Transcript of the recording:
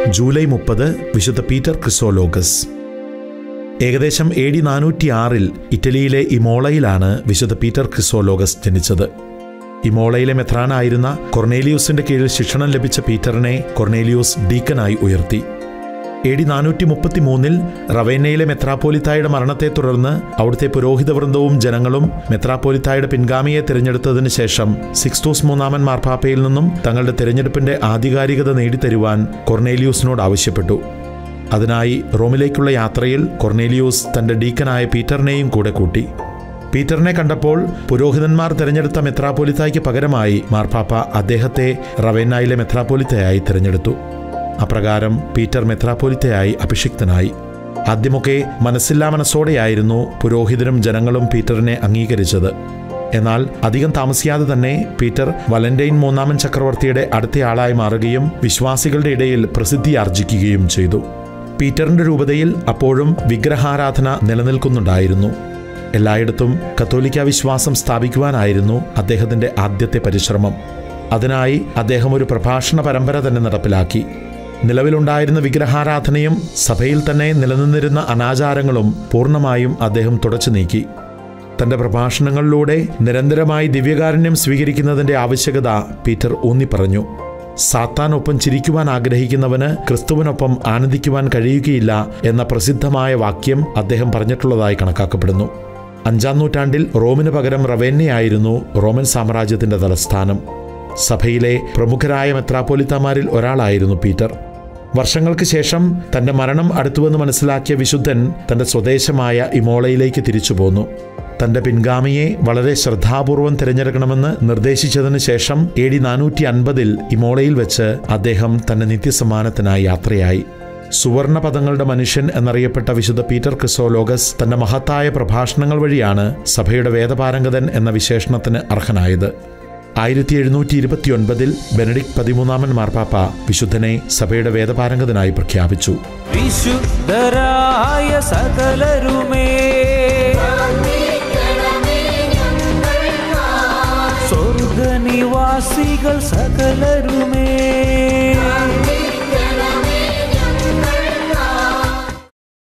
July മുപ്പത് വിശുദ്ധ Peter ക്രിസോലോഗസ് ഏകദേശം എ ഡി നാനൂറ്റി ആറിൽ ഇറ്റലിയിലെ ഇമോളയിലാണ് വിശുദ്ധ പീറ്റർ ക്രിസോലോഗസ് ജനിച്ചത് ഇമോളയിലെ മെത്രാനായിരുന്ന കൊർണേലിയൂസിന്റെ കീഴിൽ ശിക്ഷണം ലഭിച്ച പീറ്ററിനെ കൊർണേലിയൂസ് ഡീക്കനായി ഉയർത്തി എ ഡി നാനൂറ്റി മുപ്പത്തി മൂന്നിൽ റവേനയിലെ മെത്രാപ്പോലിത്തായുടെ മരണത്തെ തുടർന്ന് അവിടുത്തെ പുരോഹിത വൃന്ദവും ജനങ്ങളും മെത്രാപ്പോലിത്തായുടെ പിൻഗാമിയെ തിരഞ്ഞെടുത്തതിന് ശേഷം സിക്സ്റ്റോസ് മൂന്നാമൻ മാർപ്പാപ്പയിൽ നിന്നും തങ്ങളുടെ തിരഞ്ഞെടുപ്പിന്റെ ആധികാരികത നേടിത്തരുവാൻ കൊർണേലിയൂസിനോട് ആവശ്യപ്പെട്ടു അതിനായി റോമിലേക്കുള്ള യാത്രയിൽ കൊർണേലിയൂസ് തന്റെ ഡീക്കനായ പീറ്ററിനെയും കൂടെ കൂട്ടി പീറ്ററിനെ കണ്ടപ്പോൾ പുരോഹിതന്മാർ തിരഞ്ഞെടുത്ത മെത്രാപ്പോലിത്തായ്ക്ക് പകരമായി മാർപ്പാപ്പ അദ്ദേഹത്തെ റവേനായിലെ മെത്രാപ്പോലിത്തയായി തിരഞ്ഞെടുത്തു അപ്രകാരം പീറ്റർ മെത്രാപ്പോലിത്തയായി അഭിഷിക്തനായി ആദ്യമൊക്കെ മനസ്സില്ലാ മനസ്സോടെയായിരുന്നു പുരോഹിതരും ജനങ്ങളും പീറ്ററിനെ അംഗീകരിച്ചത് എന്നാൽ അധികം താമസിയാതെ തന്നെ പീറ്റർ വലന്റൈൻ മൂന്നാമൻ ചക്രവർത്തിയുടെ അടുത്തയാളായി മാറുകയും വിശ്വാസികളുടെ ഇടയിൽ പ്രസിദ്ധി ആർജിക്കുകയും ചെയ്തു പീറ്ററിന്റെ രൂപതയിൽ അപ്പോഴും വിഗ്രഹാരാധന നിലനിൽക്കുന്നുണ്ടായിരുന്നു എല്ലായിടത്തും കത്തോലിക്ക വിശ്വാസം സ്ഥാപിക്കുവാനായിരുന്നു അദ്ദേഹത്തിന്റെ ആദ്യത്തെ പരിശ്രമം അതിനായി അദ്ദേഹം ഒരു പ്രഭാഷണ പരമ്പര തന്നെ നടപ്പിലാക്കി നിലവിലുണ്ടായിരുന്ന വിഗ്രഹാരാധനയും സഭയിൽ തന്നെ നിലനിന്നിരുന്ന അനാചാരങ്ങളും പൂർണ്ണമായും അദ്ദേഹം തുടച്ചു നീക്കി തന്റെ പ്രഭാഷണങ്ങളിലൂടെ നിരന്തരമായി ദിവ്യകാരുണ്യം സ്വീകരിക്കുന്നതിന്റെ ആവശ്യകത പീറ്റർ ഊന്നിപ്പറഞ്ഞു സാത്താനൊപ്പം ചിരിക്കുവാൻ ആഗ്രഹിക്കുന്നവന് ക്രിസ്തുവിനൊപ്പം ആനന്ദിക്കുവാൻ കഴിയുകയില്ല എന്ന പ്രസിദ്ധമായ വാക്യം അദ്ദേഹം പറഞ്ഞിട്ടുള്ളതായി കണക്കാക്കപ്പെടുന്നു അഞ്ചാം നൂറ്റാണ്ടിൽ റോമിന് പകരം റവേന്നയായിരുന്നു റോമൻ സാമ്രാജ്യത്തിന്റെ തലസ്ഥാനം സഭയിലെ പ്രമുഖരായ മെത്രാപ്പോലിത്തമാരിൽ ഒരാളായിരുന്നു പീറ്റർ വർഷങ്ങൾക്ക് ശേഷം തന്റെ മരണം അടുത്തുവെന്ന് മനസ്സിലാക്കിയ വിശുദ്ധൻ തന്റെ സ്വദേശമായ ഇമോളയിലേക്ക് തിരിച്ചു പോന്നു തന്റെ പിൻഗാമിയെ വളരെ ശ്രദ്ധാപൂർവം തിരഞ്ഞെടുക്കണമെന്ന് നിർദ്ദേശിച്ചതിന് ശേഷം എ ഡി നാനൂറ്റി അൻപതിൽ ഇമോളയിൽ വെച്ച് അദ്ദേഹം തന്റെ നിത്യസമ്മാനത്തിനായി യാത്രയായി സുവർണ പദങ്ങളുടെ മനുഷ്യൻ എന്നറിയപ്പെട്ട വിശുദ്ധ പീറ്റർ ക്രിസോലോഗസ് തന്റെ മഹത്തായ പ്രഭാഷണങ്ങൾ വഴിയാണ് സഭയുടെ വേദപാരംഗതൻ എന്ന വിശേഷണത്തിന് അർഹനായത് ആയിരത്തി എഴുന്നൂറ്റി ഇരുപത്തിയൊൻപതിൽ ബെനഡിക് പതിമൂന്നാമൻ മാർപ്പാപ്പ വിശുദ്ധനെ സഭയുടെ വേദപാരംഗതനായി പ്രഖ്യാപിച്ചു വിശുദ്ധരായ സകലരുമേ സ്വർഗനിവാസികൾ സകലരുമേ